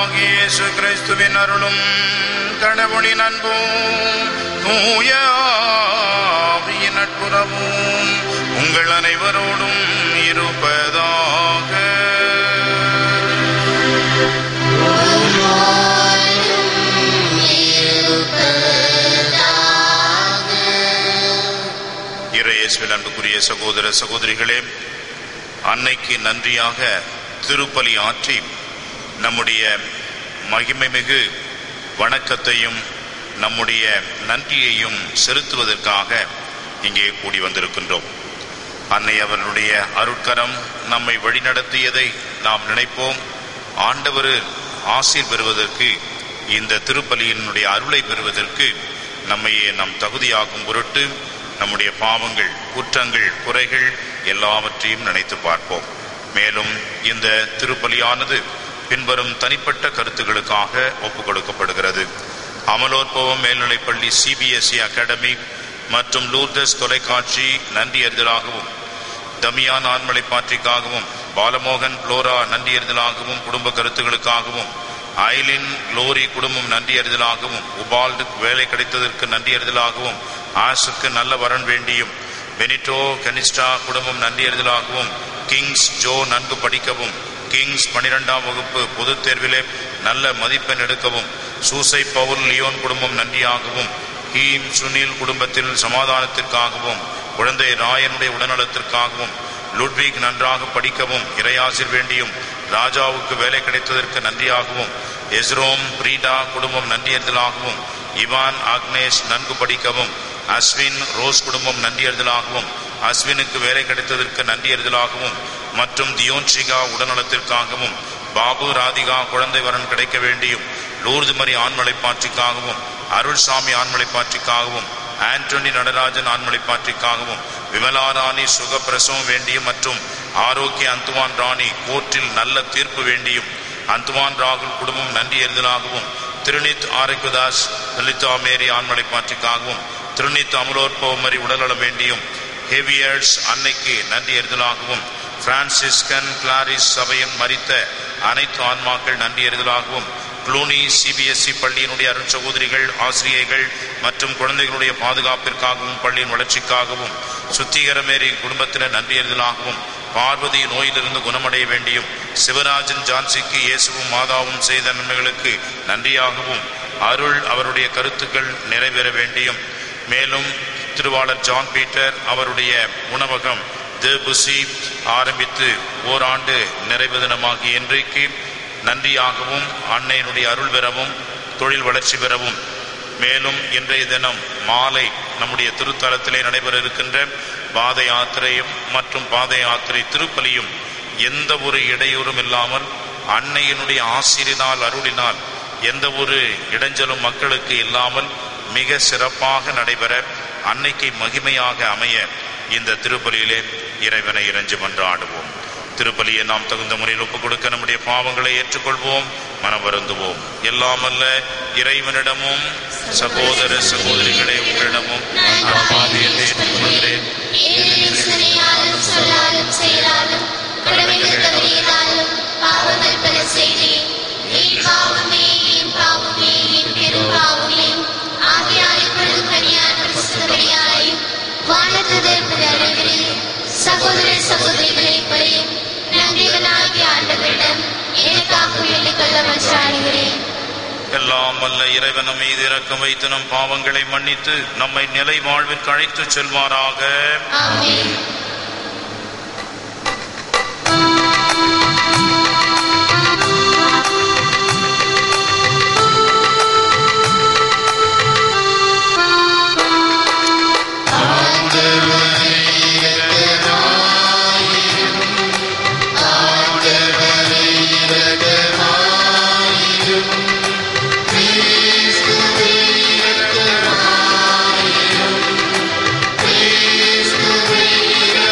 ஆண்டவராகிய இயேசு கிறிஸ்துவின் அருளும் கடவுளின் அன்பும் தூய ஆவியின் நட்புறவும் உங்கள் அனைவரோடும் இருப்பதாக இறையேசுவில் அன்புக்குரிய சகோதர சகோதரிகளே அன்னைக்கு நன்றியாக திருப்பலி ஆற்றி நம்முடைய மகிமைமிகு வணக்கத்தையும் நம்முடைய நன்றியையும் செலுத்துவதற்காக இங்கே கூடி வந்திருக்கின்றோம் அன்னை அவர்களுடைய அருட்கரம் நம்மை வழிநடத்தியதை நாம் நினைப்போம் ஆண்டவர் ஆசீர் பெறுவதற்கு இந்த திருப்பலியினுடைய அருளை பெறுவதற்கு நம்மையே நம் தகுதியாகும் பொருட்டு நம்முடைய பாவங்கள் குற்றங்கள் குறைகள் எல்லாவற்றையும் நினைத்து பார்ப்போம் மேலும் இந்த திருப்பலியானது பின்வரும் தனிப்பட்ட கருத்துக்களுக்காக ஒப்புக் கொடுக்கப்படுகிறது அமலோற்பவம் மேல்நிலைப்பள்ளி சிபிஎஸ்இ அகாடமி மற்றும் லூர்தஸ் தொலைக்காட்சி நன்றி அறிதலாகவும் தமியான் ஆண்மலை பாற்றிக்காகவும் பாலமோகன் புளோரா நன்றி அறிதலாகவும் குடும்ப கருத்துகளுக்காகவும் ஐலின் லோரி குடும்பம் நன்றி அறிதலாகவும் உபால்டு வேலை கிடைத்ததற்கு நன்றி அறிதலாகவும் ஆஷுக்கு நல்ல வரன் வேண்டியும் பெனிட்டோ கனிஸ்டா குடும்பம் நன்றி அறிதலாகவும் கிங்ஸ் ஜோ நன்கு படிக்கவும் கிங்ஸ் பனிரெண்டாம் வகுப்பு பொதுத் தேர்விலே நல்ல மதிப்பெண் எடுக்கவும் சூசை பவுல் லியோன் குடும்பம் நன்றியாகவும் ஹீம் சுனில் குடும்பத்தில் சமாதானத்திற்காகவும் குழந்தை ராயனுடைய உடல்நலத்திற்காகவும் லுட்விக் நன்றாக படிக்கவும் இறையாசிர் வேண்டியும் ராஜாவுக்கு வேலை கிடைத்ததற்கு நன்றியாகவும் எஸ்ரோம் பிரீடா குடும்பம் நன்றியறிதலாகவும் இவான் ஆக்னேஷ் நன்கு படிக்கவும் அஸ்வின் ரோஸ் குடும்பம் நன்றியறிதலாகவும் அஸ்வினுக்கு வேலை கிடைத்ததற்கு நன்றியறிதலாகவும் மற்றும் தியோன்ஷிகா உடல்நலத்திற்காகவும் பாபு ராதிகா குழந்தை வரன் கிடைக்க வேண்டியும் லூர்து மரி ஆண்மலை பாற்றிக்காகவும் அருள்சாமி ஆண்மலை பாற்றிக்காகவும் ஆண்டனி நடராஜன் ஆண்மலை பாற்றிக்காகவும் விமலா ராணி சுகப்பிரசவம் வேண்டியும் மற்றும் ஆரோக்கிய அந்துவான் ராணி கோர்ட்டில் நல்ல தீர்ப்பு வேண்டியும் அந்துவான் ராகுல் குடும்பம் நன்றி எறிதலாகவும் திருநித் ஆரோக்கியதாஸ் லலிதா மேரி ஆண்மலை பாற்றிக்காகவும் திருநித் அமலோற்பவமரி உடல்நலம் வேண்டியும் ஹேவியர்ஸ் அன்னைக்கு நன்றி எறிதலாகவும் பிரான்சிஸ்கன் கிளாரிஸ் சபையின் மறித்த அனைத்து ஆன்மாக்கள் நன்றி எறிதலாகவும் க்ளூனி சிபிஎஸ்இ பள்ளியினுடைய அருட் சகோதரிகள் ஆசிரியர்கள் மற்றும் குழந்தைகளுடைய பாதுகாப்பிற்காகவும் பள்ளியின் வளர்ச்சிக்காகவும் சுத்திகரமேரி குடும்பத்தினர் நன்றி எறிதலாகவும் பார்வதி நோயிலிருந்து குணமடைய வேண்டியும் சிவராஜன் ஜான்சிக்கு இயேசுவும் மாதாவும் செய்த நன்மைகளுக்கு நன்றியாகவும் அருள் அவருடைய கருத்துக்கள் நிறைவேற வேண்டியும் மேலும் திருவாளர் ஜான் பீட்டர் அவருடைய உணவகம் தி புசி ஆரம்பித்து ஓராண்டு நிறைவு தினமாகிய இன்றைக்கு நன்றியாகவும் அன்னையினுடைய அருள் பெறவும் தொழில் வளர்ச்சி பெறவும் மேலும் இன்றைய தினம் மாலை நம்முடைய திருத்தலத்திலே நடைபெற இருக்கின்ற பாத யாத்திரையும் மற்றும் பாத யாத்திரை திருப்பலியும் எந்த ஒரு இடையூறும் இல்லாமல் அன்னையினுடைய ஆசிரினால் அருளினால் எந்த ஒரு இடைஞ்சலும் மக்களுக்கு இல்லாமல் மிக சிறப்பாக நடைபெற அன்னைக்கு மகிமையாக அமைய இந்த திருப்பலியிலே இறைவனை இறைஞ்சு மன்றாடுவோம் திருப்பலியை நாம் தகுந்த முறையில் ஒப்புக் கொடுக்க நம்முடைய பாவங்களை ஏற்றுக்கொள்வோம் மனம் வருந்துவோம் எல்லாம் அல்ல இறைவனிடமும் சகோதர சகோதரிகளே உங்களிடமும் நான் பாவி என்று ஏற்றுக்கொள்கிறேன் ஏனெனில் சிறியாலும் சொல்லாலும் செயலாலும் கடமைகள் தவறியதாலும் பாவங்கள் பல செய்தேன் என் பாவமே என் பாவமே என் பெரும் பாவமே ஆகையால் இப்பொழுது கனியான பரிசுத்தபடியாயும் வானத்துதற்கு அருகிறேன் சகோதர சகோதரிகளை பறையும் நன்றிகளாகிய ஆண்டவரிடம் எனக்காக வேண்டிக் கொள்ள மன்றாடுகிறேன் எல்லாம் வல்ல இறைவன் மீது இரக்கம் வைத்து நம் பாவங்களை மன்னித்து நம்மை நிலை வாழ்விற்கு அழைத்துச் செல்வாராக ஆமென் கிறிஸ்துவே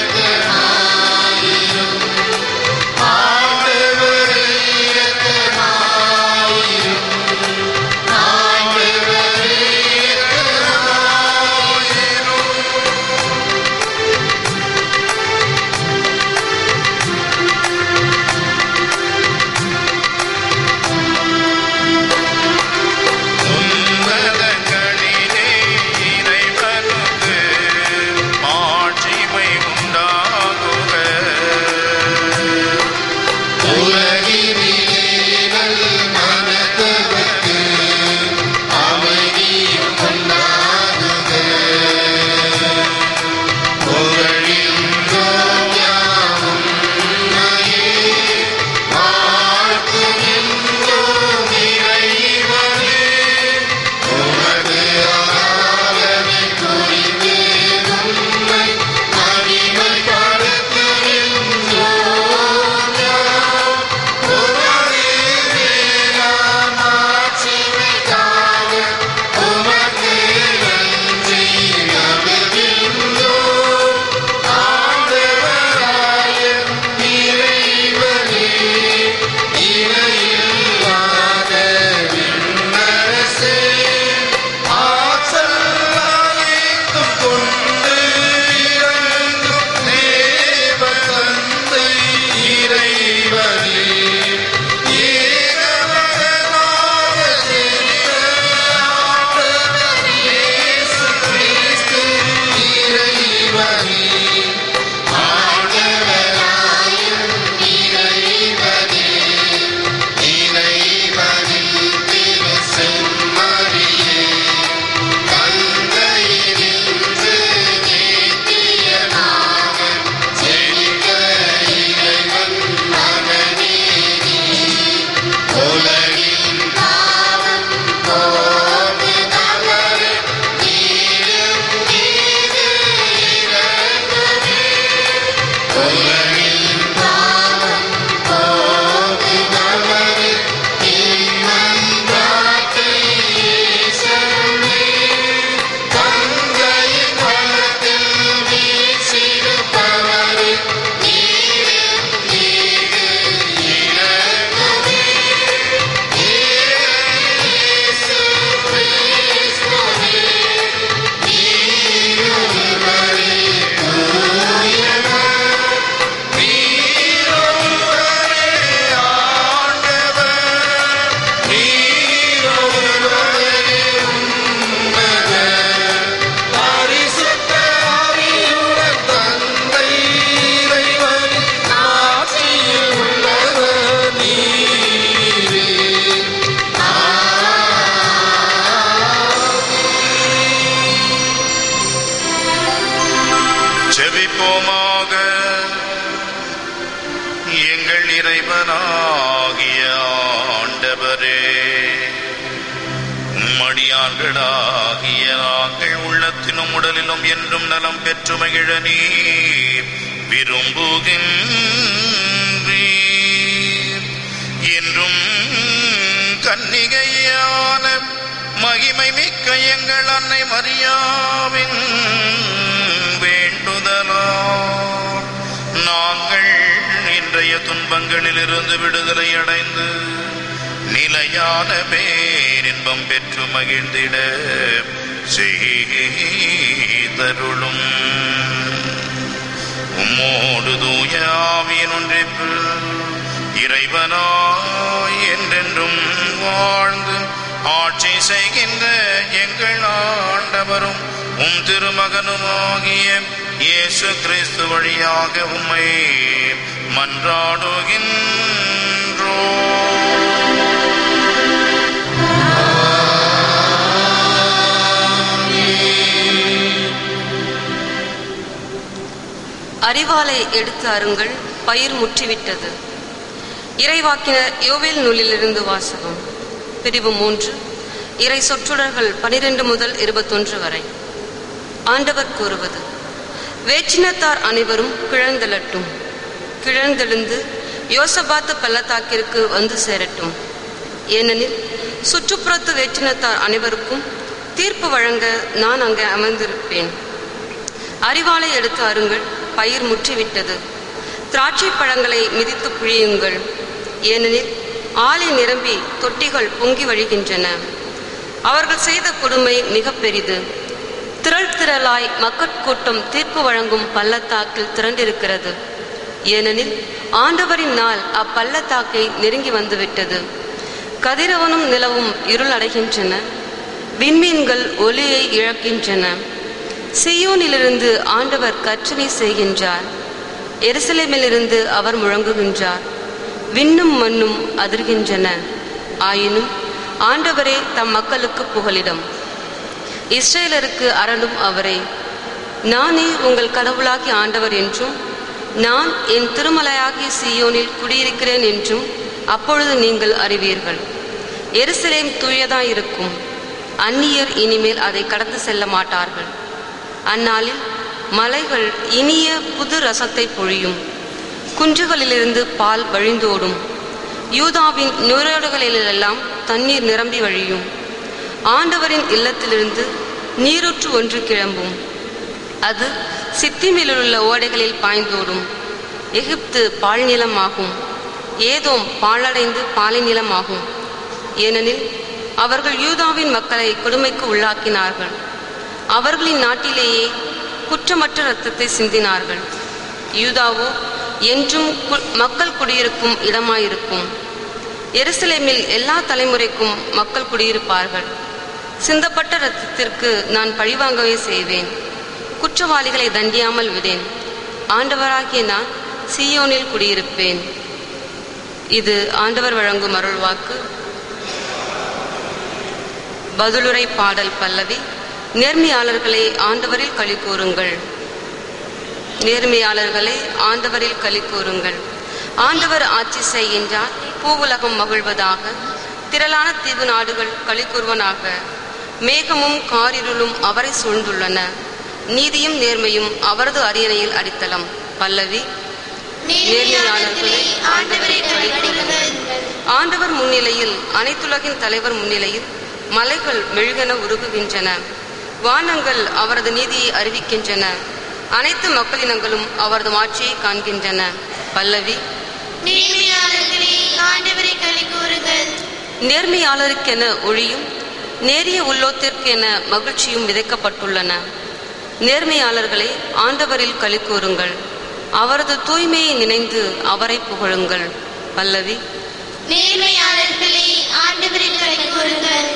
எங்கள் இறைவனாகிய ஆண்டவரே உம்மடியார்களாகிய நாங்கள் உள்ளத்திலும் உடலிலும் என்றும் நலம் பெற்று மகிழ நீர் விரும்புகின்றீர் என்றும் கன்னிகையான மகிமை மிக்க எங்கள் அன்னை மரியாவின் வேண்டுதலால் நாங்கள் இன்றைய துன்பங்களிலிருந்து விடுதலை அடைந்து நிலையான பேரின்பம் பெற்று மகிழ்ந்திட செய்தருளும் உம்மோடு தூய ஆவியின் ஒன்றிப்பில் இறைவனாய் என்றென்றும் வாழ்ந்து ஆட்சி செய்கின்ற எங்கள் ஆண்டவரும் உம் திருமகனுமாகிய இயேசு கிறிஸ்து வழியாக உம்மை மன்றாடுகின்றோம் அறிவாலை எடுத்து அருங்கள் பயிர் முற்றிவிட்டது இறைவாக்கினர் யோவேல் நூலிலிருந்து வாசகம் பிரிவு மூன்று இறை சொற்றொடர்கள் பனிரெண்டு முதல் இருபத்தொன்று வரை ஆண்டவர் கூறுவது வேற்றினத்தார் அனைவரும் கிழந்தெழட்டும் கிழந்தெழுந்து யோசபாத்து பள்ளத்தாக்கிற்கு வந்து சேரட்டும் ஏனெனில் சுற்றுப்புறத்து வேற்றினத்தார் அனைவருக்கும் தீர்ப்பு வழங்க நான் அங்கே அமர்ந்திருப்பேன் அறிவாலை எடுத்து அருங்கள் பயிர் முற்றிவிட்டது திராட்சை பழங்களை மிதித்து புழியுங்கள் ஏனெனில் ஆலை நிரம்பி தொட்டிகள் பொங்கி வழிகின்றன அவர்கள் செய்த கொடுமை மிக பெரிது திரள் திரளாய் மக்கட்கூட்டம் தீர்ப்பு வழங்கும் பள்ளத்தாக்கில் திரண்டிருக்கிறது ஏனெனில் ஆண்டவரின் நாள் அப்பள்ளத்தாக்கை நெருங்கி வந்துவிட்டது கதிரவனும் நிலவும் இருள் அடைகின்றன விண்மீன்கள் ஒளியை இழக்கின்றன சியோனிலிருந்து ஆண்டவர் கற்றனை செய்கின்றார் எருசலேமிலிருந்து அவர் முழங்குகின்றார் விண்ணும் மண்ணும் அதிர்கின்றன ஆயினும் ஆண்டவரே தம் மக்களுக்கு புகலிடம் இஸ்ரேலருக்கு அரணும் அவரே நானே உங்கள் கடவுளாகி ஆண்டவர் என்றும் நான் என் திருமலையாகிய சியோனில் குடியிருக்கிறேன் என்றும் அப்பொழுது நீங்கள் அறிவீர்கள் எருசலேம் தூயதாயிருக்கும் அந்நியர் இனிமேல் அதை கடந்து செல்ல மாட்டார்கள் அந்நாளில் மலைகள் இனிய புது ரசத்தை பொழியும் குன்றுகளிலிருந்து பால் வழிந்தோடும் யூதாவின் நுரையோடுகளிலெல்லாம் தண்ணீர் நிரம்பி வழியும் ஆண்டவரின் இல்லத்திலிருந்து நீரூற்று ஒன்று கிளம்பும் அது சித்திமிலுள்ள ஓடைகளில் பாய்ந்தோடும் எகிப்து பால் நிலமாகும் ஏதோம் பாழடைந்து பாலை நிலமாகும் ஏனெனில் அவர்கள் யூதாவின் மக்களை கொடுமைக்கு உள்ளாக்கினார்கள் அவர்களின் நாட்டிலேயே குற்றமற்ற இரத்தத்தை சிந்தினார்கள் யூதாவோ என்றும் கு- மக்கள் குடியிருக்கும் இடமாயிருக்கும் எருசலேமில் எல்லா தலைமுறைக்கும் மக்கள் குடியிருப்பார்கள் சிந்தப்பட்ட இரத்தத்திற்கு நான் பழிவாங்கவே செய்வேன் குற்றவாளிகளை தண்டியாமல் விடேன் ஆண்டவராகிய நான் சீயோனில் குடியிருப்பேன் இது ஆண்டவர் வழங்கும் அருள்வாக்கு பதிலுரை பாடல் பல்லவி நேர்மையாளர்களே ஆண்டவரில் களி கூறுங்கள் நேர்மையாளர்களே ஆண்டவரில் களி கூறுங்கள் ஆண்டவர் ஆட்சி செய்கின்றார் பூவுலகம் மகிழ்வதாக திரளான தீவு நாடுகள் களி கூறுவனாக மேகமும் காரிருளும் அவரை சூழ்ந்துள்ளன நீதியும் நேர்மையும் அவரது அரியணையில் அடித்தளம் பல்லவி நேர்மையாளர்களே ஆண்டவரை கழிக்கொள்ளுங்கள் ஆண்டவர் முன்னிலையில் அனைத்துலகின் தலைவர் முன்னிலையில் மலைகள் மெழுகென உருகுகின்றன வானங்கள் அவரது நீதியை அறிவிக்கின்றன அனைத்து மக்களினங்களும் அவரது மாட்சியை காண்கின்றன பல்லவி நேர்மையாளர்களே ஆண்டவரை களி கூறுங்கள் நேர்மையாளருக்கென ஒளியும் நேரிய உள்ளோத்திற்கென மகிழ்ச்சியும் விதைக்கப்பட்டுள்ளன நேர்மையாளர்களே ஆண்டவரில் களி கூறுங்கள் அவரது தூய்மையை நினைந்து அவரை புகழுங்கள் பல்லவி நேர்மையாளர்களே ஆண்டவரை களி கூறுங்கள்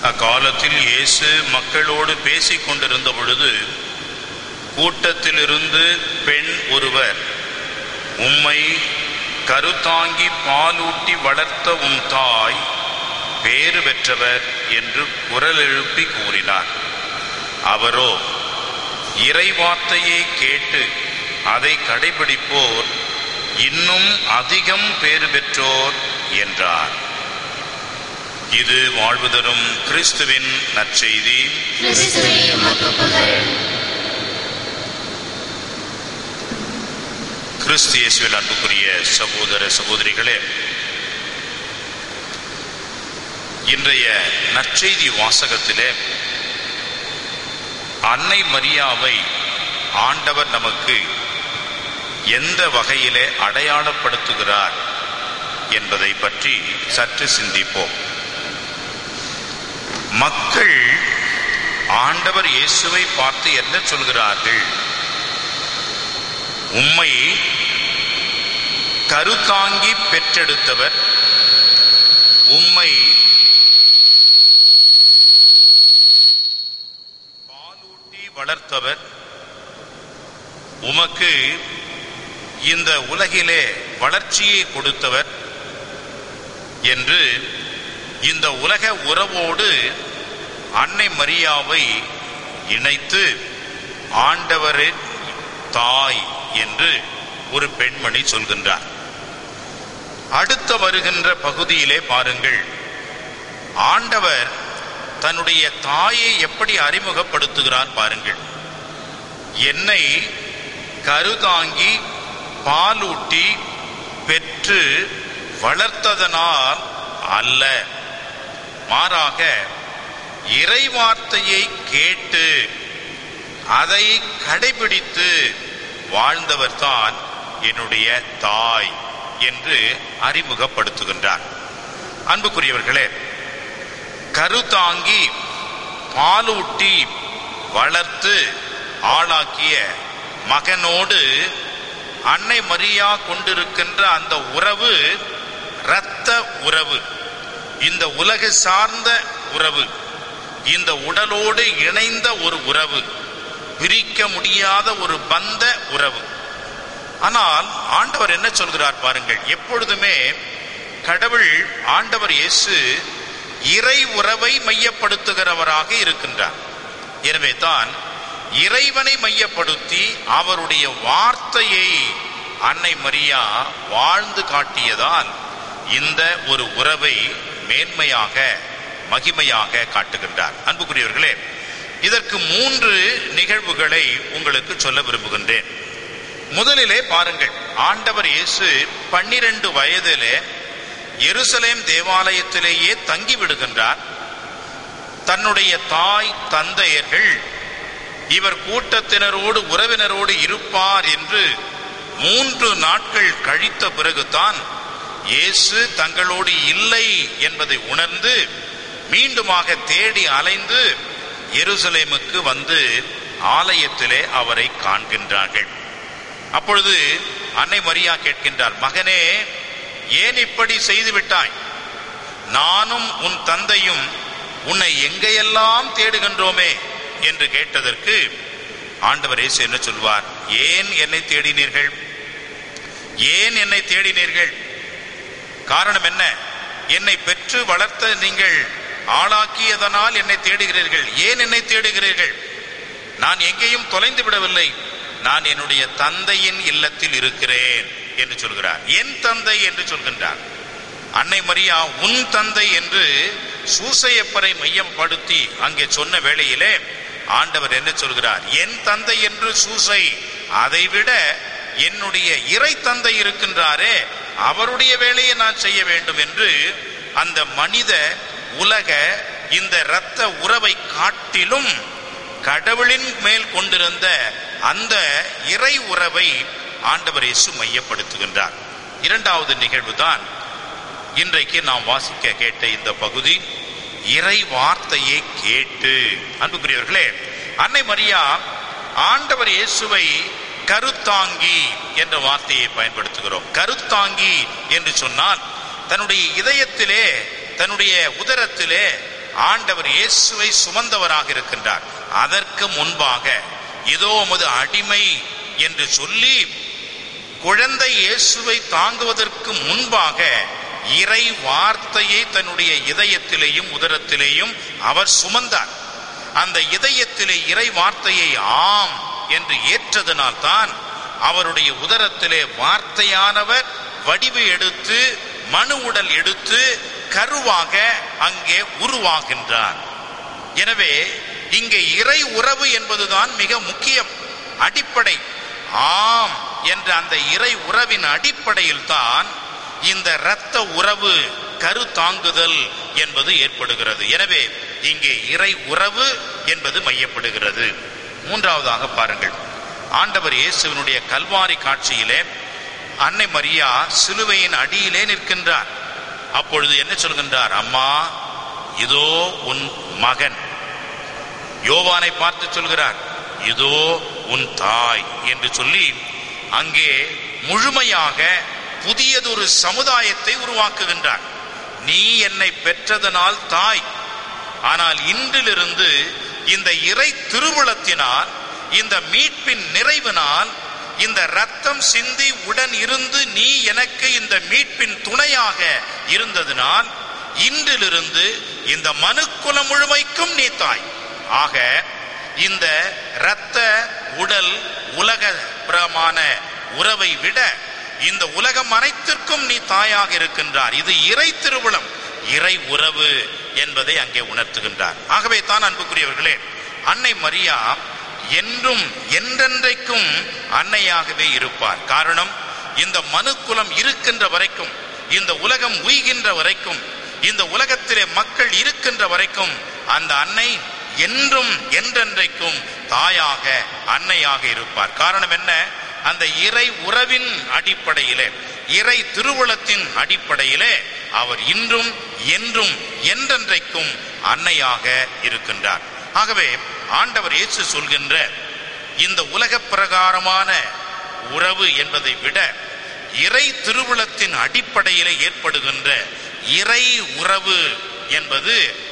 அக்காலத்தில் இயேசு மக்களோடு பேசிக் கொண்டிருந்த பொழுது கூட்டத்திலிருந்து பெண் ஒருவர் உம்மை கருத்தாங்கி பாலூட்டி வளர்த்த உம் தாய் பேறு பெற்றவர் என்று குரல் எழுப்பி கூறினார் அவரோ இறைவார்த்தையை கேட்டு அதை கடைபிடிப்போர் இன்னும் அதிகம் பேறு பெற்றோர் என்றார் இது வாழ்வு தரும் கிறிஸ்துவின் நற்செய்தி கிறிஸ்துவே உமக்கு புகழ் கிறிஸ்து இயேசுவில் அன்புக்குரிய சகோதர சகோதரிகளே இன்றைய நற்செய்தி வாசகத்திலே அன்னை மரியாவை ஆண்டவர் நமக்கு எந்த வகையிலே அடையாளப்படுத்துகிறார் என்பதை பற்றி சற்று சிந்திப்போம் மக்கள் ஆண்டவர் இயேசுவை பார்த்து என்ன சொல்கிறார்கள் உம்மை கருத்தாங்கி பெற்றெடுத்தவர் உம்மை பாலூட்டி வளர்த்தவர் உமக்கு இந்த உலகிலே வளர்ச்சியை கொடுத்தவர் என்று இந்த உலக உறவோடு அன்னை மரியாவை இணைத்து ஆண்டவரின் தாய் என்று ஒரு பெண்மணி சொல்கின்றார் அடுத்த வருகின்ற பகுதியிலே பாருங்கள் ஆண்டவர் தன்னுடைய தாயை எப்படி அறிமுகப்படுத்துகிறார் பாருங்கள் என்னை கருதாங்கி பாலூட்டி பெற்று வளர்த்ததனால் அல்ல மாறாக இறைவார்த்தையை கேட்டு அதை கடைபிடித்து வாழ்ந்தவர்தான் என்னுடைய தாய் என்று அறிமுகப்படுத்துகின்றார் அன்புக்குரியவர்களே கருத்தாங்கி பாலூட்டி வளர்த்து ஆளாக்கிய மகனோடு அன்னை மரியா கொண்டிருக்கின்ற அந்த உறவு இரத்த உறவு இந்த உலகு சார்ந்த உறவு இந்த உடலோடு இணைந்த ஒரு உறவு பிரிக்க முடியாத ஒரு பந்த உறவு ஆனால் ஆண்டவர் என்ன சொல்கிறார் பாருங்கள் எப்பொழுதுமே கடவுள் ஆண்டவர் இயேசு இறை உறவை மையப்படுத்துகிறவராக இருக்கின்றார் எனவே தான் இறைவனை மையப்படுத்தி அவருடைய வார்த்தையை அன்னை மரியா வாழ்ந்து காட்டியதால் இந்த ஒரு உறவை மேன்மையாக மகிமையாக காட்டுகின்றார் அன்புக்குரியவர்களே இதற்கு மூன்று நிகழ்வுகளை உங்களுக்கு சொல்ல விரும்புகின்றேன் முதலிலே பாருங்கள் ஆண்டவர் இயேசு பன்னிரண்டு வயதிலே எருசலேம் தேவாலயத்திலேயே தங்கி விடுகின்றார் தன்னுடைய தாய் தந்தையர்கள் இவர் கூட்டத்தினரோடு உறவினரோடு இருப்பார் என்று மூன்று நாட்கள் கழித்த பிறகுதான் இயேசு தங்களோடு இல்லை என்பதை உணர்ந்து மீண்டுமாக தேடி அலைந்து எருசலேமுக்கு வந்து ஆலயத்திலே அவரை காண்கின்றார்கள் அப்பொழுது அன்னை மரியா கேட்கின்றார் மகனே ஏன் இப்படி செய்து விட்டாய் நானும் உன் தந்தையும் உன்னை எங்கெல்லாம் தேடுகின்றோமே என்று கேட்டதற்கு ஆண்டவர் இயேசு என்ன சொல்வார் ஏன் என்னை தேடினீர்கள் ஏன் என்னை தேடினீர்கள் காரணம் என்ன என்னை பெற்று வளர்த்த நீங்கள் ஆளாக்கியதனால் என்னை தேடுகிறீர்கள் ஏன் என்னை தேடுகிறீர்கள் நான் எங்கேயும் தொலைந்து விடவில்லை நான் என்னுடைய தந்தையின் இல்லத்தில் இருக்கிறேன் என்று சொல்கிறார் என் தந்தை என்று சொல்கின்றார் அன்னை மரியா உன் தந்தை என்று சூசையப்பரை மையப்படுத்தி அங்கே சொன்ன வேளையிலே ஆண்டவர் என்ன சொல்கிறார் என் தந்தை என்று சூசை அதைவிட என்னுடைய இறை தந்தை இருக்கின்றாரே அவருடைய வேலையை நான் செய்ய வேண்டும் என்று அந்த மனித உலக இந்த இரத்த உறவை காட்டிலும் கடவுளின் மேல் கொண்டிருந்த அந்த இறை உறவை ஆண்டவர் இயேசு மையப்படுத்துகின்றார் இரண்டாவது நிகழ்வுதான் இன்றைக்கு நாம் வாசிக்க கேட்ட இந்த பகுதி இறை வார்த்தையை கேட்டு அன்புக்குரியவர்களே அன்னை மரியா ஆண்டவர் இயேசுவை கருத்தாங்கி என்ற வார்த்தையை பயன்படுத்துகிறோம் கருத்தாங்கி என்று சொன்னால் தன்னுடைய இதயத்திலே தன்னுடைய உதரத்திலே ஆண்டவர் இயேசுவை சுமந்தவராக இருக்கின்றார் அதற்கு முன்பாக இதோ உமது அடிமை என்று சொல்லி குழந்தை இயேசுவை தாங்குவதற்கு முன்பாக இறை வார்த்தையை தன்னுடைய இதயத்திலேயும் உதரத்திலேயும் அவர் சுமந்தார் அந்த இதயத்திலே இறை வார்த்தையை ஆம் என்று ஏற்றதனால் தான் அவருடைய உதரத்திலே வார்த்தையானவர் வடிவு எடுத்து மனு உடல் எடுத்து கருவாக அங்கே உருவாகின்றார் எனவே இங்கே இறை உறவு என்பதுதான் மிக முக்கியம் அடிப்படை ஆம் என்ற அந்த இறை உறவின் அடிப்படையில் தான் இந்த இரத்த உறவு கரு தாங்குதல் என்பது ஏற்படுகிறது எனவே இங்கே இறை உறவு என்பது மையப்படுகிறது மூன்றாவதாக பாருங்கள் ஆண்டவர் இயேசுவினுடைய கல்வாரி காட்சியிலே அன்னை மரியா சிலுவையின் அடியிலே நிற்கின்றார் அப்பொழுது என்ன சொல்கின்றார் அம்மா இதோ உன் மகன் யோவானை பார்த்து சொல்கிறார் இதோ உன் தாய் என்று சொல்லி அங்கே முழுமையாக புதியதொரு சமுதாயத்தை உருவாக்குகின்றார் நீ என்னை பெற்றதனால் தாய் ஆனால் இன்றிலிருந்து இந்த இறை திருவுளத்தினால் இந்த மீட்பின் நிறைவினால் இந்த ரத்தம் சிந்தி உடன் இருந்து நீ எனக்கு இந்த மீட்பின் துணையாக இருந்ததினால் இன்றிலிருந்து இந்த மனுக்குலம் முழுமைக்கும் நீ தாய் ஆக இந்த இரத்த உடல் உலக பிரமான உறவை விட இந்த உலகம் அனைத்திற்கும் நீ தாயாக இருக்கின்றார் இது இறை திருவுளம் இறை உறவு என்பதை அங்கே உணர்த்துகின்றார் ஆகவே தான் அன்புக்குரியவர்களே அன்னை மரியா என்றும் என்றென்றைக்கும் அன்னையாகவே இருப்பார் காரணம் இந்த மனுக்குலம் இருக்கின்ற வரைக்கும் இந்த உலகம் உய்கின்ற வரைக்கும் இந்த உலகத்திலே மக்கள் இருக்கின்ற வரைக்கும் அந்த அன்னை என்றும் என்றென்றைக்கும் தாயாக அன்னையாக இருப்பார் காரணம் என்ன அந்த இறை உறவின் அடிப்படையிலே இறை திருவுளத்தின் அடிப்படையிலே அவர் இன்றும் என்றும் என்றென்றைக்கும் அன்னையாக இருக்கின்றார் ஆகவே ஆண்டவர் இயேசு சொல்கின்ற இந்த உலக பிரகாரமான உறவு என்பதை விட இறை திருவுளத்தின் அடிப்படையிலே ஏற்படுகின்ற இறை உறவு என்பது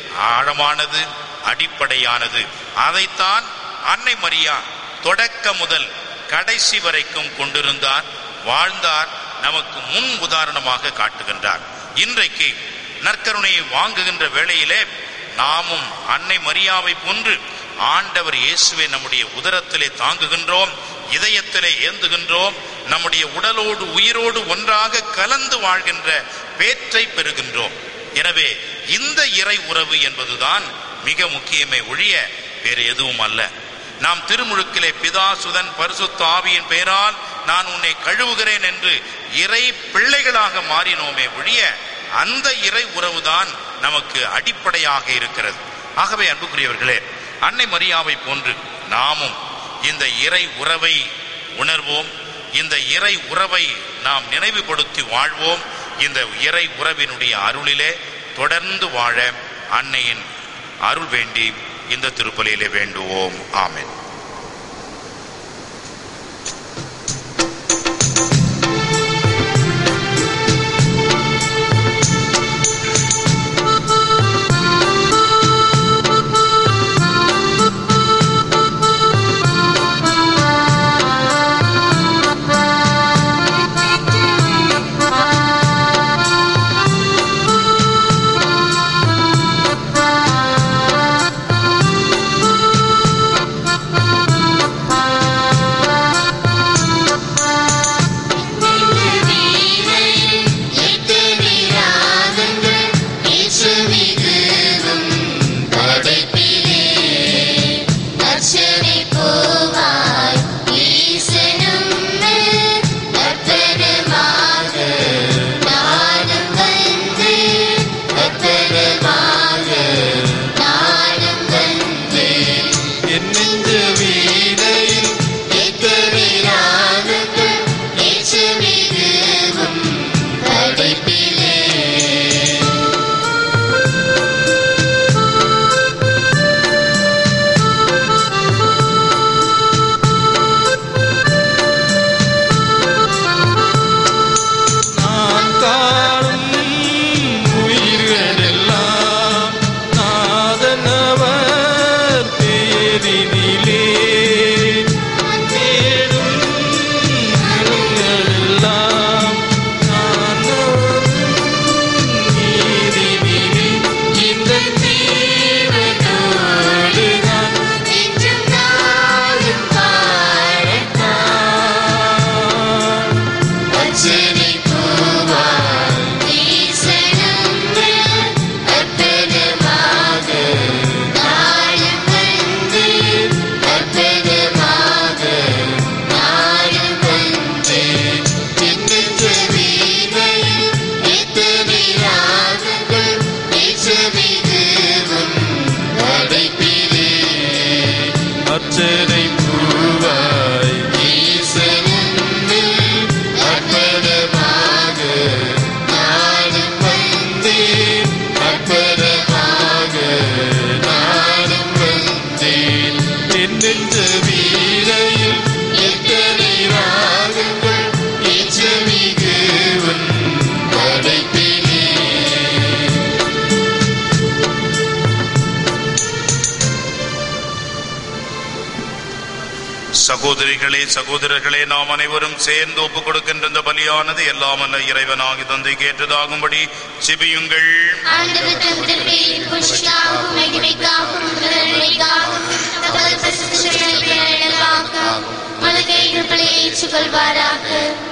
ஆழமானது அடிப்படையானது அதைத்தான் அன்னை மரியா தொடக்க முதல் கடைசி வரைக்கும் கொண்டிருந்தார் வாழ்ந்தார் நமக்கு முன் உதாரணமாக காட்டுகின்றார் இன்றைக்கு நற்கருணையை வாங்குகின்ற வேளையிலே நாமும் அன்னை மரியாவை போன்று ஆண்டவர் இயேசுவை நம்முடைய உதரத்திலே தாங்குகின்றோம் இதயத்திலே ஏந்துகின்றோம் நம்முடைய உடலோடு உயிரோடு ஒன்றாக கலந்து வாழ்கின்ற பேற்றை பெறுகின்றோம் எனவே இந்த இறை உறவு என்பதுதான் மிக முக்கியமே ஒழிய வேறு எதுவும் அல்ல நாம் திருமுழுக்கிலே பிதா சுதன் பரிசுத்த ஆவியின் பெயரால் நான் உன்னை கழுவுகிறேன் என்று இறை பிள்ளைகளாக மாறினோமே ஒழிய அந்த இறை உறவுதான் நமக்கு அடிப்படையாக இருக்கிறது ஆகவே அன்புக்குரியவர்களே அன்னை மரியாவை போன்று நாமும் இந்த இறை உறவை உணர்வோம் இந்த இறை உறவை நாம் நினைவுபடுத்தி வாழ்வோம் இந்த இறை உறவினுடைய அருளிலே தொடர்ந்து வாழ அன்னையின் அருள் வேண்டி இந்த திருப்பலியிலே வேண்டுவோம் ஆமென் Thank சகோதரிகளே சகோதரர்களே நாம் அனைவரும் சேர்ந்து ஒப்புக் கொடுக்கின்ற இந்த பலியானது எல்லாம் அல்ல இறைவனாகி தந்தை கேட்டதாகும்படி செபியுங்கள் ஆண்டவர் தம் திருப்பையில் புஷ்டியாகவும் மகிமைக்காகவும் முதன்மைக்காகவும் தமது பரிசுத்தங்களை பேரழகாகவும் மனதை இருப்பலை ஏற்றுக்கொள்வாராக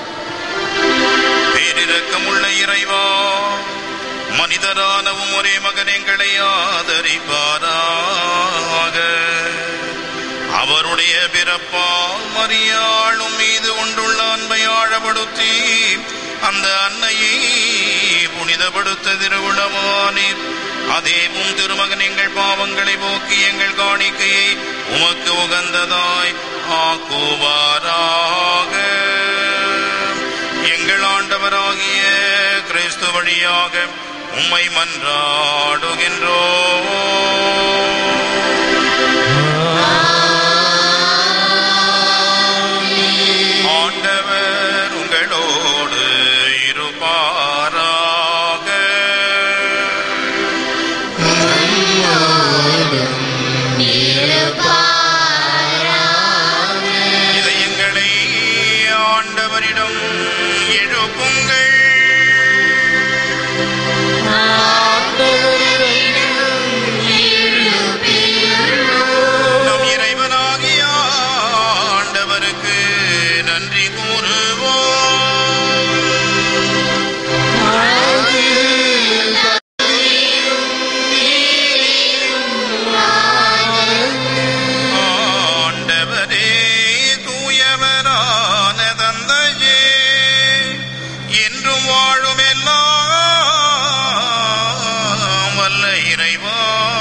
பேரிரக்கமுள்ள இறைவா மனிதரானவும் ஒரே மகன் எங்களை ஆதரிப்பாராக அவருடைய பிறப்பால் மரியாளும் மீது கொண்டுள்ள அன்பை ஆழப்படுத்தி அந்த அன்னையை புனிதப்படுத்த திருவிழமானீர் அதேவும் திருமகன் எங்கள் பாவங்களை போக்கி எங்கள் காணிக்கையை உமக்கு உகந்ததாய் ஆக்குவாராக எங்கள் ஆண்டவராகிய கிறிஸ்து வழியாக உம்மை மன்றாடுகின்றோ ஆண்டவர் உங்களோடு இருப்பாராக இதயங்களை ஆண்டவரிடம் எழுப்புங்கள் நம் இறைவனாகிய ஆண்டவருக்கு நன்றி கூறுவோம் ஆண்டவரே தூயவரான தந்தையே என்றும் வாழும் எல்லாம் வல்ல இறைவா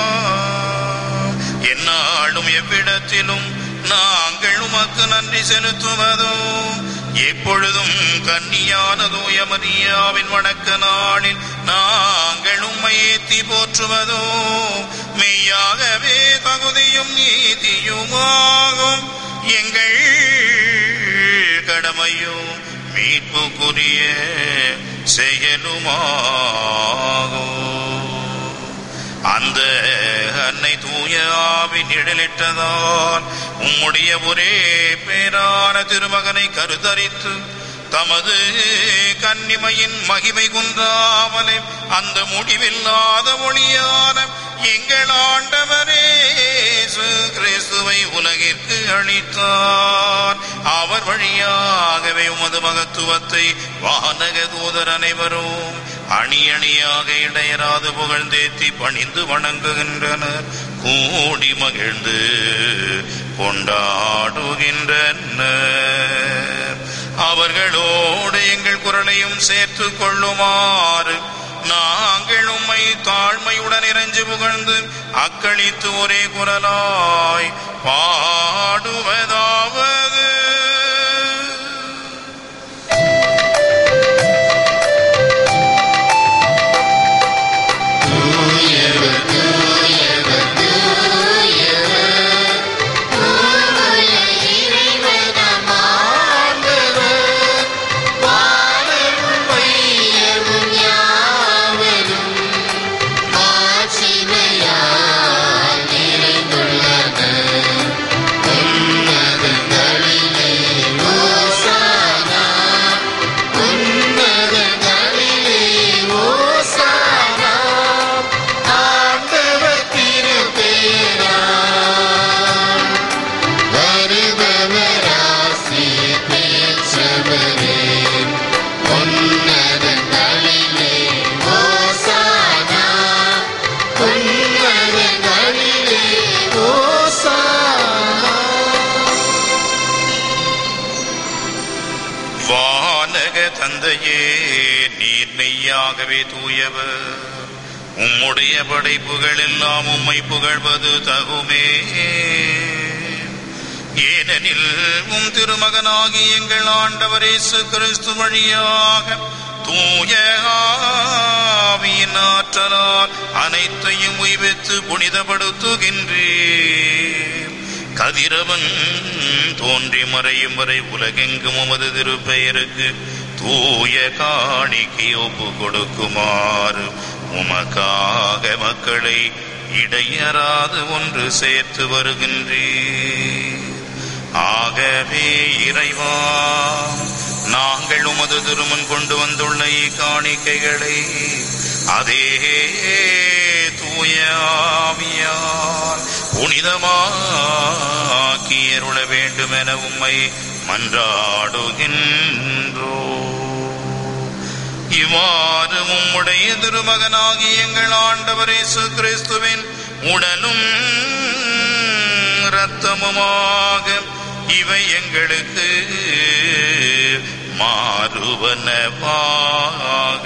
என்னாலும் எவ்விடத்திலும் நாங்கள் உமக்கு நன்றி செலுத்துவதோ எப்பொழுதும் கன்னியான தூய மரியாவின் வணக்க நாளில் நாங்கள் உம்மை ஏத்தி போற்றுவதோ மெய்யாகவே தகுதியும் நீதியுமாகும் எங்கள் கடமையும் மீட்புக்குரிய செயலுமாகும் அந்த அன்னை தூய ஆவி நிழலிட்டதால் உம்முடைய ஒரே பேரான திருமகனை கருதரித்து தமது கன்னிமையின் மகிமை குன்றாமலே அந்த முடிவில்லாத ஒளியான எங்கள் ஆண்டவரே இயேசு கிறிஸ்துவை உலகிற்கு அளித்தார் அவர் வழியாகவே உமது மகத்துவத்தை வானக தூதர் அனைவரும் அணி அணியாக இடையராது புகழ்ந்தேத்தி பணிந்து வணங்குகின்றனர் கூடி மகிழ்ந்து கொண்டாடுகின்றனர் அவர்களோடு எங்கள் குரலையும் சேர்த்து கொள்ளுமாறு நாங்கள் உம்மை தாழ்மையுடன் இறைஞ்சு புகழ்ந்து அக்களித்து ஒரே குரலாய் பாடுவதாவது வானக தந்தையே நீர் மெய்யாகவே தூயவர் உம்முடைய படைப்புகள் எல்லாம் உம்மை புகழ்வது தகுமே ஏனெனில் உம் திருமகனாகி எங்கள் ஆண்டவர் இயேசு கிறிஸ்து வழியாக தூய ஆவியின் ஆற்றலால் அனைத்தையும் உய்வித்து புனிதப்படுத்துகின்றேன் கதிரவன் தோன்றி மறையும் வரை உலகெங்கும் உமது திருப்பெயருக்கு தூய காணிக்கை ஒப்பு கொடுக்குமாறு உமக்காக மக்களை இடையறாது ஒன்று சேர்த்து வருகின்றேன் ஆகவே இறைவா நாங்கள் உமது திருமன் கொண்டு வந்துள்ள இக்காணிக்கைகளை அதே தூய ஆவியால் புனிதமாக்கி அருள வேண்டும் என உம்மை மன்றாடுகின்றோ இவ்வாறு உம்முடைய திருமகனாகி எங்கள் ஆண்டவர் இயேசு கிறிஸ்துவின் உடலும் இரத்தமுமாக இவை எங்களுக்கு மாறுவனவாக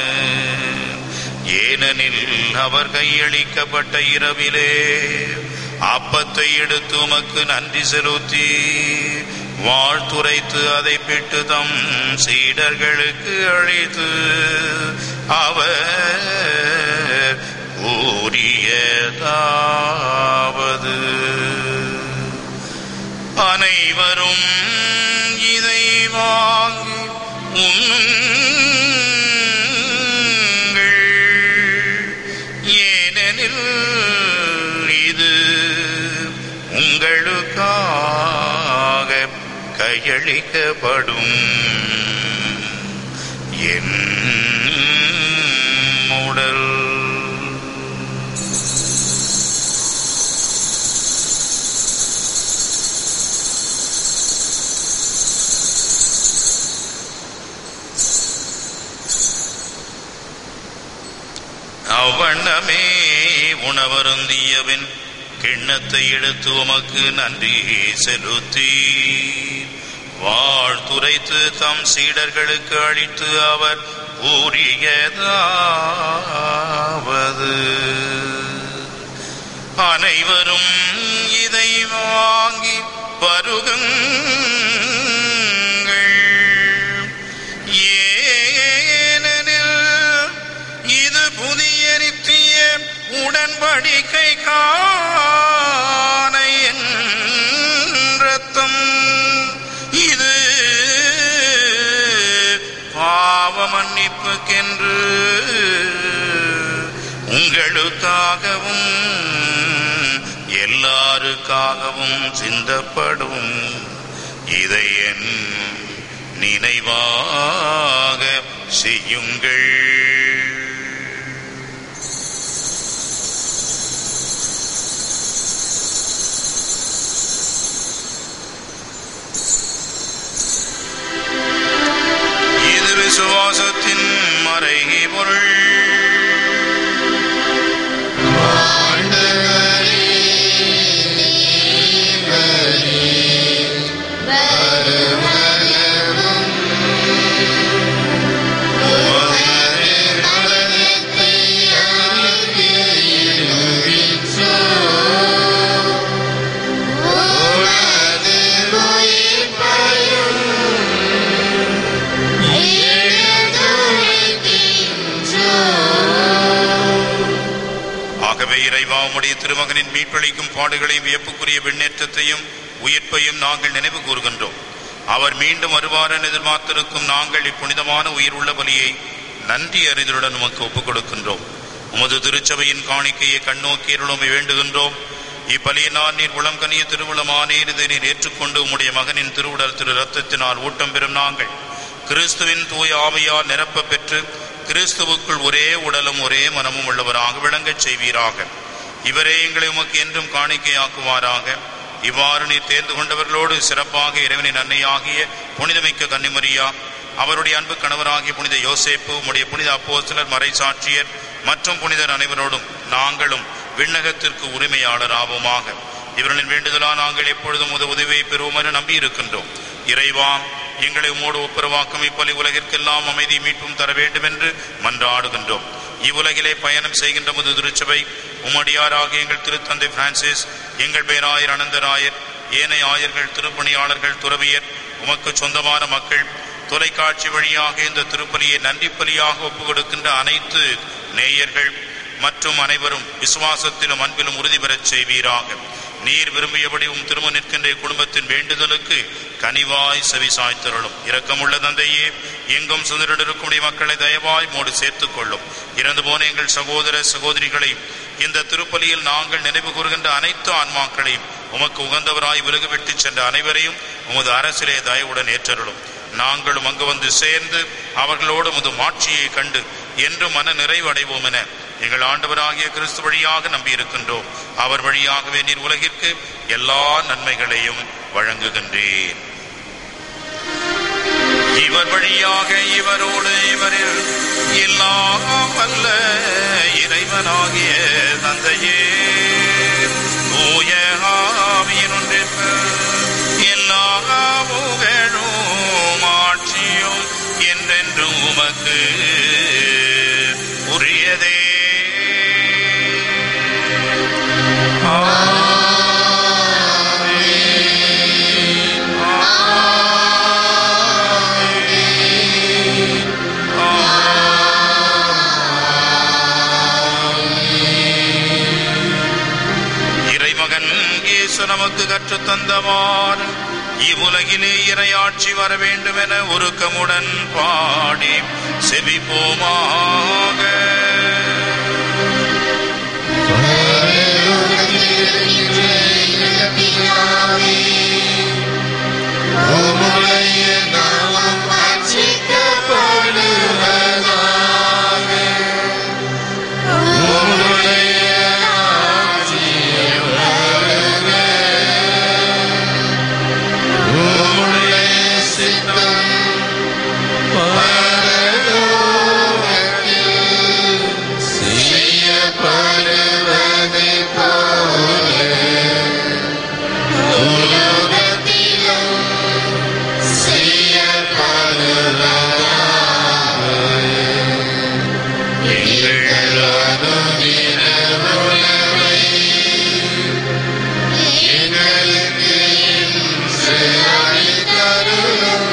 ஏனெனில் அவர் கையளிக்கப்பட்ட இரவிலே அப்பத்தை எடுத்து உமக்கு நன்றி செலுத்தி வாழ்த்துரைத்து அதை பெற்று தம் சீடர்களுக்கு அழைத்து அவர் கூறியதாவது அனைவரும் இதை வாங்கி உண்ணுங்கள் ஏனெனில் இது உங்களுக்காக கையளிக்கப்படும் என் உடல் அவ்வண்ணமே உணவருந்தியவன் கிண்ணத்தை எடுத்து உமக்கு நன்றி செலுத்தி வாழ்த்துரைத்து தம் சீடர்களுக்கு அளித்து அவர் கூறியதாவது அனைவரும் இதை வாங்கி பருகுங்கள் ஏனெனில் இது புதிய நித்திய உடன்படிக்கை காண என் ரத்தம் இது பாவ மன்னிப்புக்கென்று உங்களுக்காகவும் எல்லாருக்காகவும் சிந்தப்படும் இதை என் நினைவாக செய்யுங்கள் இது விசுவாசத்தின் மறைகை பொருள் ஆகவே இறைவா உம்முடைய திருமகனின் மீட்பளிக்கும் பாடுகளையும் வியப்புக்குரிய விண்ணேற்றத்தையும் உயிர்ப்பையும் நாங்கள் நினைவு கூறுகின்றோம் அவர் மீண்டும் வருவார் என எதிர்பார்த்திருக்கும் நாங்கள் இப்புனிதமான உயிர் உள்ள பலியை நன்றி அறிதலுடன் உமக்கு ஒப்புக் கொடுக்கின்றோம் உமது திருச்சபையின் காணிக்கையை கண்ணோக்கி அருளுமை வேண்டுகின்றோம் இப்பலியினால் நீர் உளம் கனிய திருவுளமானேன் இதை நீர் ஏற்றுக்கொண்டு உம்முடைய மகனின் திருவுடல் திரு ரத்தத்தினால் ஊட்டம் பெறும் நாங்கள் கிறிஸ்துவின் தூய ஆவியால் நிரப்ப பெற்று கிறிஸ்துவுக்குள் ஒரே உடலும் ஒரே மனமும் உள்ளவராக விளங்கச் செய்வீராக இவரே எங்களை உமக்கு என்றும் காணிக்கையாக்குவாராக இவ்வாறு நீர் தேர்ந்து கொண்டவர்களோடு சிறப்பாக இறைவனின் அன்னையாகிய புனிதமிக்க கன்னிமரியா அவருடைய அன்பு கணவராகிய புனித யோசேப்பு உம்முடைய புனித அப்போஸ்தலர் மறைசாட்சியர் மற்றும் புனிதர் அனைவரோடும் நாங்களும் விண்ணகத்திற்கு உரிமையாளராவோமாக இவர்களின் வேண்டுதலா நாங்கள் எப்பொழுதும் உத உதவியை பெறுவோம் என நம்பி இருக்கின்றோம் இறைவா எங்களை உம்மோடு ஒப்புரவாக்கும் இப்பலி உலகிற்கெல்லாம் அமைதி மீட்பும் தர வேண்டும் என்று மன்றாடுகின்றோம் இவ்வுலகிலே பயணம் செய்கின்ற முது திருச்சபை உம்மடியாராகிய எங்கள் திருத்தந்தை பிரான்சிஸ் எங்கள் பேராயர் அனந்தராயர் ஏனைய ஆயர்கள் திருப்பணியாளர்கள் துறவியர் உமக்கு சொந்தமான மக்கள் தொலைக்காட்சி வழியாக இந்த திருப்பலியை நன்றி பலியாக ஒப்புக் கொடுக்கின்ற அனைத்து நேயர்கள் மற்றும் அனைவரும் விசுவாசத்திலும் அன்பிலும் உறுதி பெறச் செய்வீராக நீர் விரும்பியபடி உம் திரும்ப நிற்கின்ற குடும்பத்தின் வேண்டுதலுக்கு கனிவாய் செவி சாய்த்தருளும் இரக்கமுள்ள தந்தையே எங்கும் சுதரிருக்கும் மக்களை தயவாய் மோடு சேர்த்துக் கொள்ளும் இறந்து போன எங்கள் சகோதர சகோதரிகளையும் இந்த திருப்பலியில் நாங்கள் நினைவு கூறுகின்ற அனைத்து ஆன்மாக்களையும் உமக்கு உகந்தவராய் விலகு விட்டு சென்ற அனைவரையும் உமது அரசிலே தயவுடன் ஏற்றருளும் நாங்களும் அங்கு வந்து சேர்ந்து அவர்களோடு உமது மாட்சியை கண்டு என்றும் மன நிறைவு அடைவோம் என எங்கள் ஆண்டவராகிய கிறிஸ்து வழியாக நம்பியிருக்கின்றோம் அவர் வழியாகவே நீர் உலகிற்கு எல்லா நன்மைகளையும் வழங்குகின்றேன் இவர் வழியாக இவரோடு இவரில் எல்லாம் வல்ல இறைவனாகிய தந்தையே தூய ஆவியின் ஒன்றிற்கு எல்லா புகழும் ஆட்சியும் என்றென்றும் உமக்கு உரியதே இறைமகன் இயேசு நமக்கு கற்றுத் தந்தவாறு இவ்வுலகிலே இறையாட்சி வர வேண்டும் என உருக்கமுடன் பாடி செவிப்போமாக உம்முடைய நாமம் அர்ச்சிக்கப்படுவதாக. உம்முடைய ராஜ்யம் வருக. உம்முடைய சித்தம் பரலோகத்தில் செய்யப்படுவதைப் போல உலகத்திலும் செய்யப்படுவதாக. எங்கள் அனுதின உணவை எங்களுக்கு இன்று அளித்தருளும்.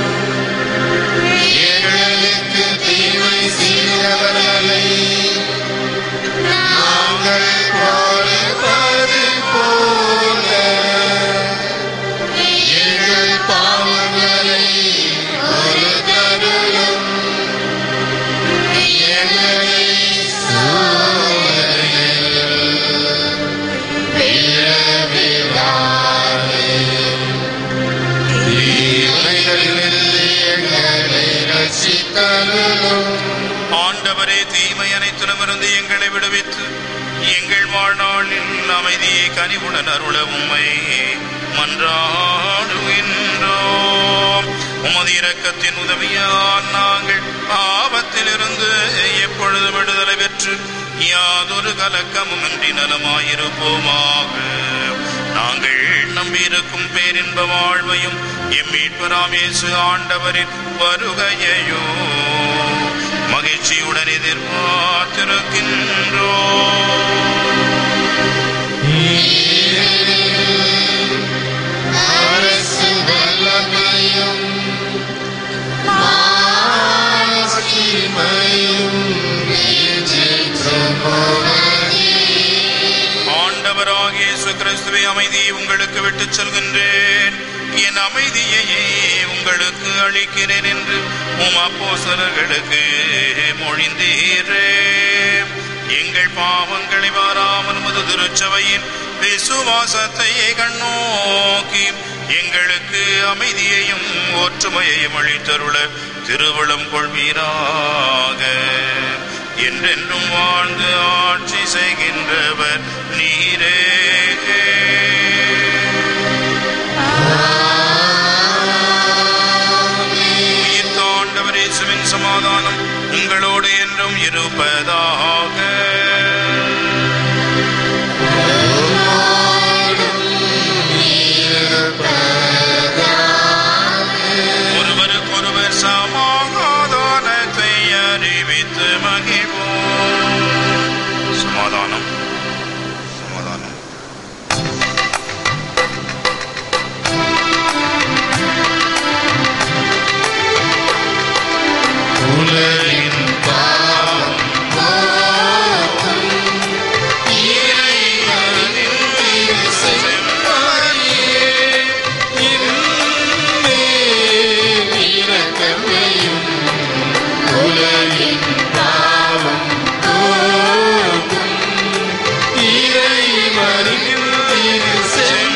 எங்களுக்கு தீமை செய்தவர்களை நாங்கள் பொறுப்பது போல எங்கள் பாவங்களை பொறுத்தருளும். எங்களை சோதனையில் விழவிடாதேயும். தீமைகளிலிருந்து எங்களை ரட்சித்தருளும். ஆண்டவரே தீமை அனைத்திலுமிருந்து எங்களை விடுவித்து எங்கள் வாழ்நாளில் அமைதியை கனிவுடன் அருள உம்மை மன்றாடுகின்றோம் உமது இரக்கத்தின் உதவியால் நாங்கள் ஆபத்திலிருந்து எப்பொழுது விடுதலை பெற்று யாதொரு கலக்கமுமின்றி நலமாயிருப்போமாக நாங்கள் நம்பியிருக்கும் பேரின்ப வாழ்வையும் எம் மீட்பராமேசு ஆண்டவரின் வருகையையோ மகிழ்ச்சியுடன் எதிர்பார்த்திருக்கின்றோம் அரசு வல்லமையும் மாட்சிமையும் என்றென்றும் உமதே. ஆண்டவராகிய இயேசு கிறிஸ்துவை அமைதியை உங்களுக்கு விட்டுச் செல்கின்றேன் என் அமைதியையே உங்களுக்கு அளிக்கிறேன் என்று உம் அப்போஸ்தலர்களுக்கு மொழிந்தீரே எங்கள் பாவங்களை வாராமல் முது திருச்சபையின் விசுவாசத்தை கண்ணோக்கி எங்களுக்கு அமைதியையும் ஒற்றுமையையும் அளித்தருள திருவளம் கொள்வீராக என்றென்றும் வாழ்ந்து ஆட்சி செய்கின்றவர் நீரே உயிர் தாண்டவர் இயேசுவின் சமாதானம் உங்களோடு என்றும் இருப்பதாக ஒருவருக்கொருவர் சமாதானத்தை அறிவித்து மகிழ்வோம் சமாதானம் சமாதானம் உலகின் பாவம் போக்கும் இறைவனின் திருச்செம்மறியே, இன்மேல் இரக்கமையும் உலகின் பாவம் போக்கும் இறைவனின் திருச்செம்மறியே,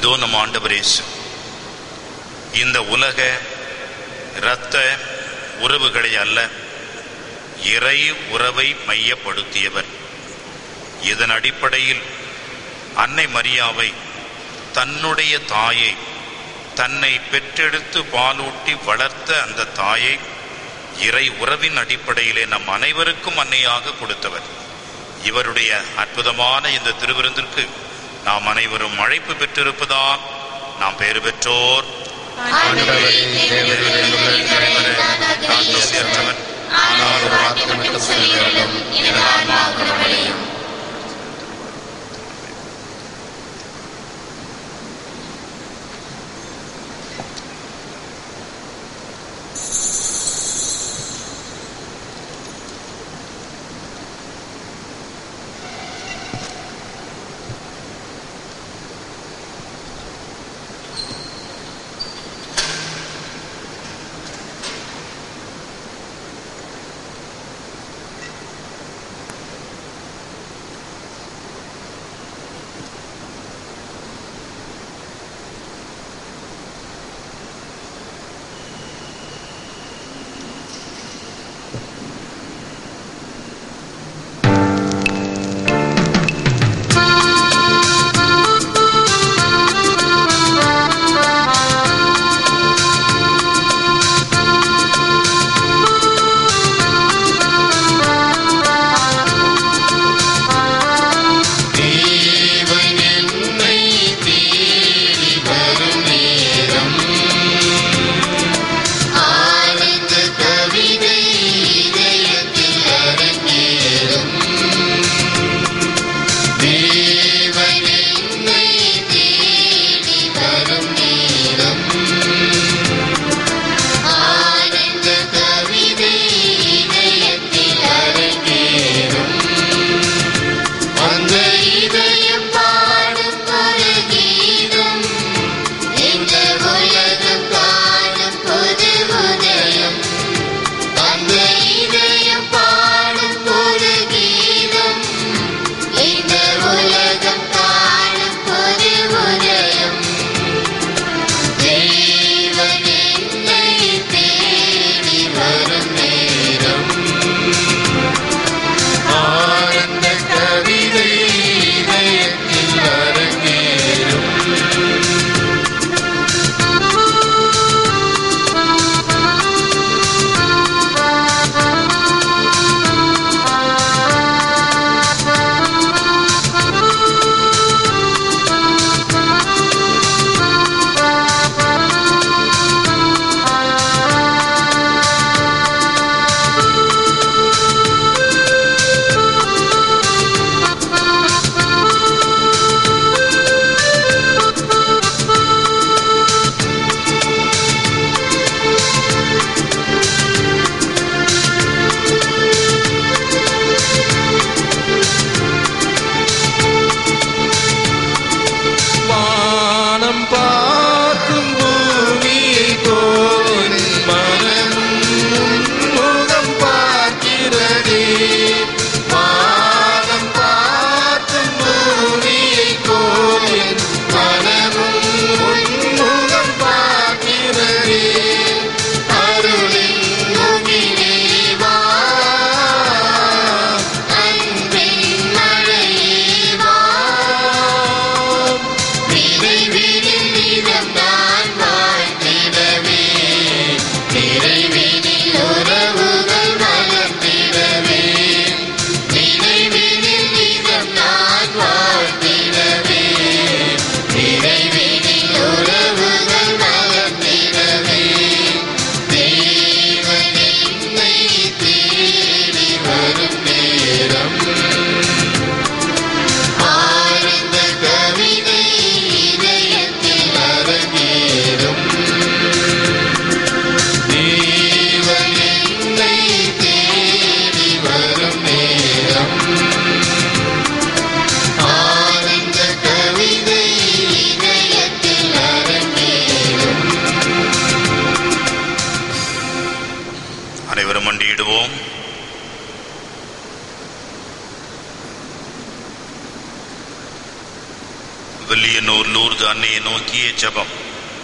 இதோ நம் ஆண்டவர் இயேசு இந்த உலக இரத்த உறவுகளை அல்ல இறை உறவை மையப்படுத்தியவர் இதன் அடிப்படையில் அன்னை மரியாவை தன்னுடைய தாயை தன்னை பெற்றெடுத்து பாலூட்டி வளர்த்த அந்த தாயை இறை உறவின் அடிப்படையிலே நம் அனைவருக்கும் அன்னையாக கொடுத்தவர் இவருடைய அற்புதமான இந்த திருவிருந்திற்கு நாம் அனைவரும் அழைப்பு பெற்றிருப்பதால் நாம் பெயர் பெற்றோர் ஆண்டவரே, தேவரே, உங்களை நான் ஆதரிக்கிறேன். ஆனால் ஒரு வார்த்தை மட்டும் சொல்லிவிடும் எனது ஆன்மா குணமடையும் தேவன் என்னை தேடி வரும் நேரம் ஆனந்த கவிதை இதயத்தில் அரங்கேறும் தேவன் என்னை தேடி வரும் நேரம் ஆனந்த கவிதை இதயத்தில் அரங்கேறும் அந்த இதயம் பாடும் ஒரு கீதம் இந்த உலகம் காணும் புது உதயம் அந்த இதயம் பாடும் ஒரு கீதம் இந்த உலகம் காணும் புது உதயம் தேவன் என்னை தேடி வரும் நேரம் ஆனந்த கவிதை வில்லியனூர் லூர்து அன்னையை நோக்கிய ஜெபம்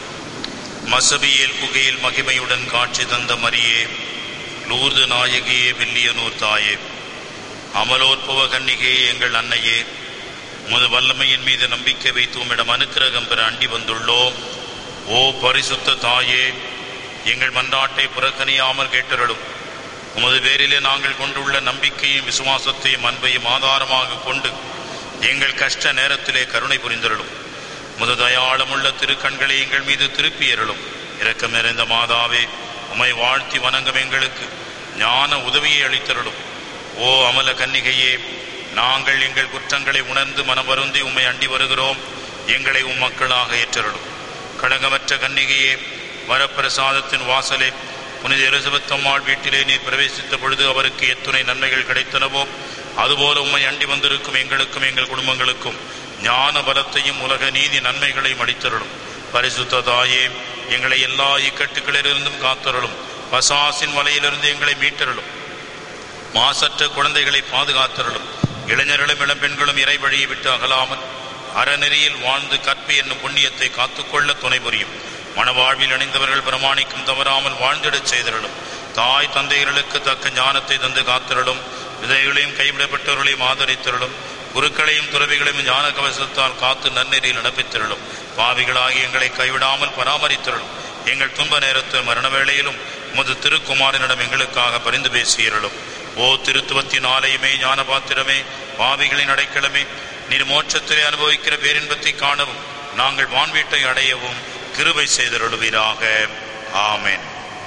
மசபியேல் குகையில் மகிமையுடன் காட்சி தந்த மரியே லூர்து நாயகியே வில்லியனூர் தாயே அமலோற்பவ கன்னிகையே எங்கள் அன்னையே உமது வல்லமையின் மீது நம்பிக்கை வைத்து உம்மிடம் அனுக்கிரகம் பெற அண்டி வந்துள்ளோம் ஓ பரிசுத்த தாயே எங்கள் மன்றாட்டை புறக்கணியாமல் கேட்டருளும் உமது பேரிலே நாங்கள் கொண்டுள்ள நம்பிக்கையும் விசுவாசத்தையும் அன்பையும் ஆதாரமாக கொண்டு எங்கள் கஷ்ட நேரத்திலே கருணை புரிந்தருளும் முது தயாளமுள்ள திருக்கண்களை எங்கள் மீது திருப்பியருளும் இரக்கம் நிறைந்த மாதாவே உமை வாழ்த்தி வணங்கும் எங்களுக்கு ஞான உதவியை அளித்தருளும் ஓ அமல கன்னிகையே நாங்கள் எங்கள் குற்றங்களை உணர்ந்து மனம் வருந்தி உம்மை அண்டி வருகிறோம் எங்களை உம் மக்களாக ஏற்றருளும் களங்கமற்ற கன்னிகையே வரப்பிரசாதத்தின் வாசலே புனித எலிசபெத் அம்மாள் வீட்டிலே நீர் பிரவேசித்த பொழுது அவருக்கு எத்துணை நன்மைகள் கிடைத்தனவோ அதுபோல உம்மை அண்டி வந்திருக்கும் எங்களுக்கும் எங்கள் குடும்பங்களுக்கும் ஞான பலத்தையும் உலக நீதி நன்மைகளையும் அளித்தருளும் பரிசுத்த தாயே எங்களை எல்லா இக்கட்டுகளிலிருந்தும் காத்தருளும் பசாசின் வலையிலிருந்து எங்களை மீட்டருளும் மாசற்ற குழந்தைகளை பாதுகாத்தருளும் இளைஞர்களும் இளம்பெண்களும் இறை வழியை விட்டு அகலாமல் அறநெறியில் வாழ்ந்து கற்பு என்னும் புண்ணியத்தை காத்துக்கொள்ள துணை புரியும் மணவாழ்வில் அணிந்தவர்கள் பிரமாணிக்கும் தவறாமல் வாழ்ந்திடச் செய்தருளும் தாய் தந்தையர்களுக்கு தக்க ஞானத்தை தந்து காத்திரளும் விதைகளையும் கைவிடப்பட்டவர்களையும் ஆதரித்திரளும் குருக்களையும் துறவிகளையும் ஞான கவசத்தால் காத்து நன்னெறியில் நடப்பித்திரளும் பாவிகளாகி எங்களை கைவிடாமல் பராமரித்திரளும் எங்கள் துன்ப நேரத்தில் மரண வேளையிலும் உமது திருக்குமாரனிடம் எங்களுக்காக பரிந்து பேசியருளும் ஓ திருத்துவத்தின் ஆலயமே ஞான பாத்திரமே பாவிகளின் அடைக்கலமே நீர் மோட்சத்திலே அனுபவிக்கிற பேரின்பத்தை காணவும் நாங்கள் வான்வீட்டை அடையவும் கிருபை செய்தருளுவீராக ஆமென்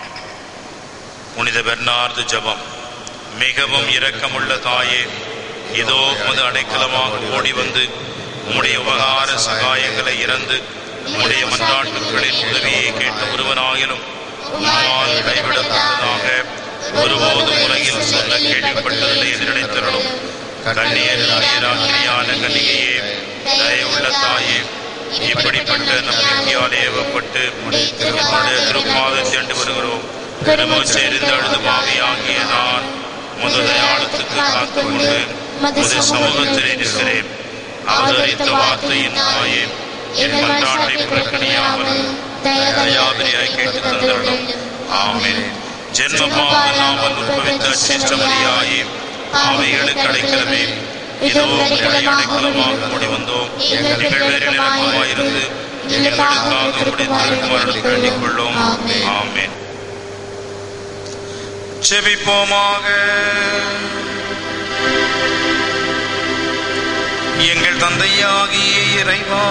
புனித பெர்னார்து ஜெபம் மிகவும் இரக்கமுள்ள தாயே இதோ உமது அடைக்கலமாக ஓடி வந்து உம்முடைய உபகார சகாயங்களை இறந்து உம்முடைய மன்றாட்டுக்களின் உதவியை கேட்ட ஒருவனாயிலும் உம்மால் கைவிடப்பட்டதாக ஒருபோதும் உலகில் சொல்ல கேள்விப்பட்டதில்லை என்று நினைத்திரளும் கண்ணியர் நீராக்கிரியான கன்னிகையே தயவுள்ள தாயே இப்படிப்பட்ட நம்பிக்கையால் ஏவப்பட்டு என்னுடைய திருப்பாதத்தை அண்டு வருகிறோம் பெருமூச்சு எரிந்து அழுது பாவியாகிய நான் முது தயாளத்துக்கு காத்து கொண்டு முது சமூகத்திலே நிற்கிறேன் அவதரித்த வார்த்தையின் தாயே என் மன்றாட்டை புறக்கணியாமல் தயாவிரியாய் கேட்டு தந்தருளும் ஆமென் ஜென்ம பாவனாமல் உட்பவித்த சிஷ்டமரியாயே பாவைகளுக்கு அடைக்கலமே இதோ உம்முடைய அடைக்கலமாக ஓடி வந்தோம் எங்கள் பேரில் இறக்கமாயிருந்து எங்களுக்காக உம்முடைய திருக்குமாரனுக்கு வேண்டிக் கொள்ளும் ஆமென் செபிப்போமாக எங்கள் தந்தையாகிய இறைவா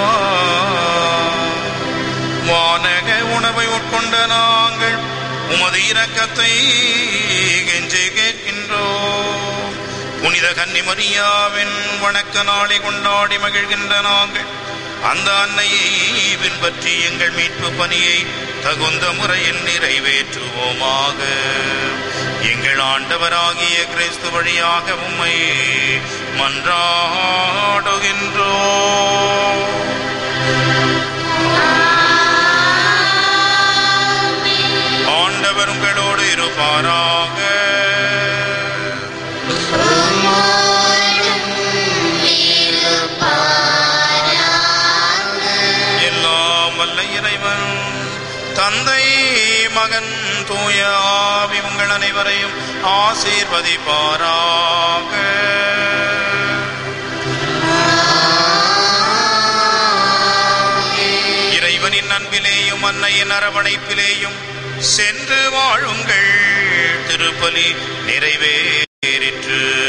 வானக உணவை உட்கொண்ட நாங்கள் உமது இரக்கத்தை கெஞ்சி கேட்கின்றோம் புனித கன்னிமரியாவின் வணக்க நாளை கொண்டாடி மகிழ்கின்ற நாங்கள் அந்த அன்னையை பின்பற்றி எங்கள் மீட்பு பணியை தகுந்த முறையில் நிறைவேற்றுவோமாக எங்கள் ஆண்டவராகிய கிறிஸ்து வழியாக உம்மை மன்றாடுகின்றோம் ஆண்டவர் உங்களோடு இருப்பாராக எல்லாம் வல்ல இறைவன் தந்தை மகன் தூய ஆவி உங்கள் அனைவரையும் ஆசீர்வதிப்பாராக இறைவனின் அன்பிலேயும் அன்னையின் அரவணைப்பிலேயும் சென்று வாழுங்கள் திருப்பலி நிறைவேறிற்று